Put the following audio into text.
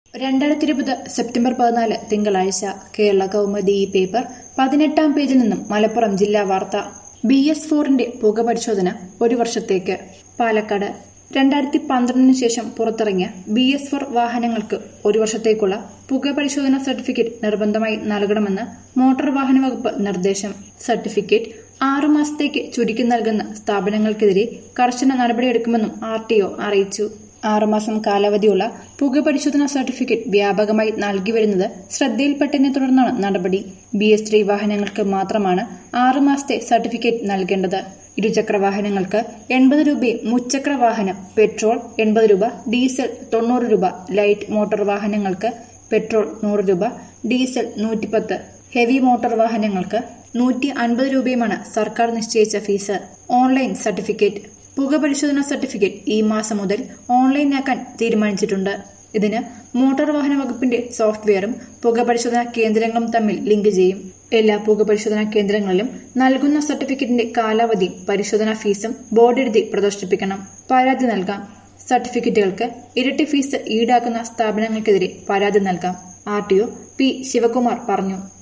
രണ്ടായിരത്തി ഇരുപത് സെപ്റ്റംബർ പതിനാല് തിങ്കളാഴ്ച കേരള കൗമുദി ഈ പേപ്പർ പതിനെട്ടാം പേജിൽ നിന്നും മലപ്പുറം ജില്ലാ വാർത്ത ബി എസ് ഫോറിന്റെ പുക പരിശോധന ഒരു വർഷത്തേക്ക് പാലക്കാട് രണ്ടായിരത്തി പന്ത്രണ്ടിന് ശേഷം പുറത്തിറങ്ങിയ ബി എസ് ഫോർ വാഹനങ്ങൾക്ക് ഒരു വർഷത്തേക്കുള്ള പുക പരിശോധന സർട്ടിഫിക്കറ്റ് നിർബന്ധമായി നൽകണമെന്ന് മോട്ടോർ വാഹന വകുപ്പ് നിർദ്ദേശം സർട്ടിഫിക്കറ്റ് ആറു മാസത്തേക്ക് ചുരുക്കി നൽകുന്ന സ്ഥാപനങ്ങൾക്കെതിരെ കർശന നടപടിയെടുക്കുമെന്നും ആർ ടി ഒ അറിയിച്ചു ആറുമാസം കാലാവധിയുള്ള പുക പരിശോധന സർട്ടിഫിക്കറ്റ് വ്യാപകമായി നൽകി വരുന്നത് ശ്രദ്ധയിൽപ്പെട്ടതിനെ തുടർന്നാണ് നടപടി ബി എസ് ത്രീ വാഹനങ്ങൾക്ക് മാത്രമാണ് ആറു മാസത്തെ സർട്ടിഫിക്കറ്റ് നൽകേണ്ടത് ഇരുചക്ര വാഹനങ്ങൾക്ക് എൺപത് രൂപയും മുച്ചക്ര വാഹനം പെട്രോൾ എൺപത് രൂപ ഡീസൽ തൊണ്ണൂറ് രൂപ ലൈറ്റ് മോട്ടോർ വാഹനങ്ങൾക്ക് പെട്രോൾ നൂറ് രൂപ ഡീസൽ നൂറ്റിപ്പത്ത് ഹെവി മോട്ടോർ വാഹനങ്ങൾക്ക് നൂറ്റി അൻപത് രൂപയുമാണ് സർക്കാർ നിശ്ചയിച്ച ഫീസ് ഓൺലൈൻ സർട്ടിഫിക്കറ്റ് പുക പരിശോധന സർട്ടിഫിക്കറ്റ് ഈ മാസം മുതൽ ഓൺലൈനാക്കാൻ തീരുമാനിച്ചിട്ടുണ്ട് ഇതിന് മോട്ടോർ വാഹന വകുപ്പിന്റെ സോഫ്റ്റ്വെയറും പുക പരിശോധനാ കേന്ദ്രങ്ങളും തമ്മിൽ ലിങ്ക് ചെയ്യും എല്ലാ പുക പരിശോധനാ കേന്ദ്രങ്ങളിലും നൽകുന്ന സർട്ടിഫിക്കറ്റിന്റെ കാലാവധിയും പരിശോധനാ ഫീസും ബോർഡ് എഴുതി പ്രദർശിപ്പിക്കണം പരാതി നൽകാം സർട്ടിഫിക്കറ്റുകൾക്ക് ഇരട്ടി ഫീസ് ഈടാക്കുന്ന സ്ഥാപനങ്ങൾക്കെതിരെ പരാതി നൽകാം R T O P Sivakumar പറഞ്ഞു